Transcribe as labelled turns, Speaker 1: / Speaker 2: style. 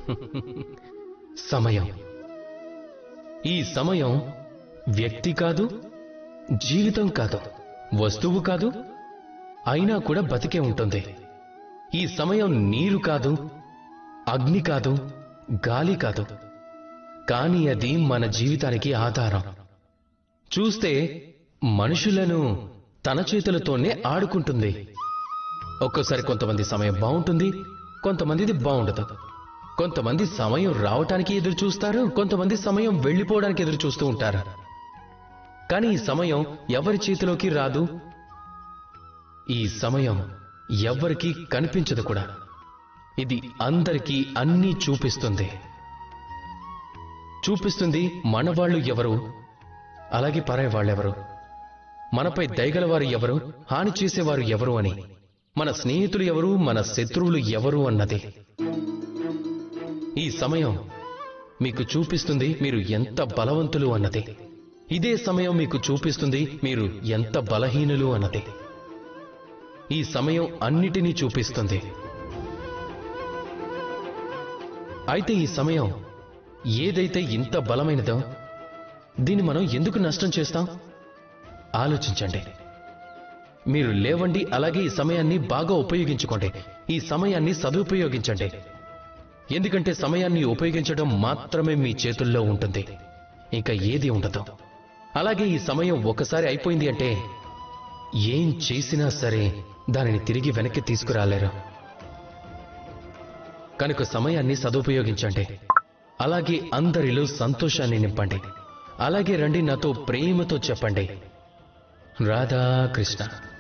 Speaker 1: సమయం ఈ సమయం వ్యక్తి కాదు జీవితం కాదు వస్తువు కాదు అయినా కూడా బతికే ఉంటుంది ఈ సమయం నీరు కాదు అగ్ని కాదు గాలి కాదు కానీ అది మన జీవితానికి ఆధారం చూస్తే మనుషులను తన చేతులతోనే ఆడుకుంటుంది ఒక్కోసారి కొంతమంది సమయం బాగుంటుంది కొంతమందిది బాగుండదు కొంతమంది సమయం రావటానికి ఎదురు చూస్తారు కొంతమంది సమయం వెళ్ళిపోవడానికి ఎదురు చూస్తూ ఉంటారు కానీ ఈ సమయం ఎవరి చేతిలోకి రాదు ఈ సమయం ఎవ్వరికీ కనిపించదు కూడా ఇది అందరికీ అన్నీ చూపిస్తుంది చూపిస్తుంది మనవాళ్ళు ఎవరు అలాగే పరాయి వాళ్ళెవరు మనపై దయగలవారు ఎవరు హాని చేసేవారు ఎవరు అని మన స్నేహితులు ఎవరు మన శత్రువులు ఎవరు అన్నది ఈ సమయం మీకు చూపిస్తుంది మీరు ఎంత బలవంతులు అన్నది ఇదే సమయం మీకు చూపిస్తుంది మీరు ఎంత బలహీనులు అన్నది ఈ సమయం అన్నిటినీ చూపిస్తుంది అయితే ఈ సమయం ఏదైతే ఇంత బలమైనదో దీన్ని మనం ఎందుకు నష్టం చేస్తాం ఆలోచించండి మీరు లేవండి అలాగే ఈ సమయాన్ని బాగా ఉపయోగించుకోండి ఈ సమయాన్ని సదుపయోగించండి ఎందుకంటే సమయాన్ని ఉపయోగించడం మాత్రమే మీ చేతుల్లో ఉంటుంది ఇంకా ఏది ఉండదు అలాగే ఈ సమయం ఒకసారి అయిపోయింది అంటే ఏం చేసినా సరే దానిని తిరిగి వెనక్కి తీసుకురాలేరు కనుక సమయాన్ని సదుపయోగించండి అలాగే అందరిలో సంతోషాన్ని నింపండి అలాగే రండి నాతో ప్రేమతో చెప్పండి రాధాకృష్ణ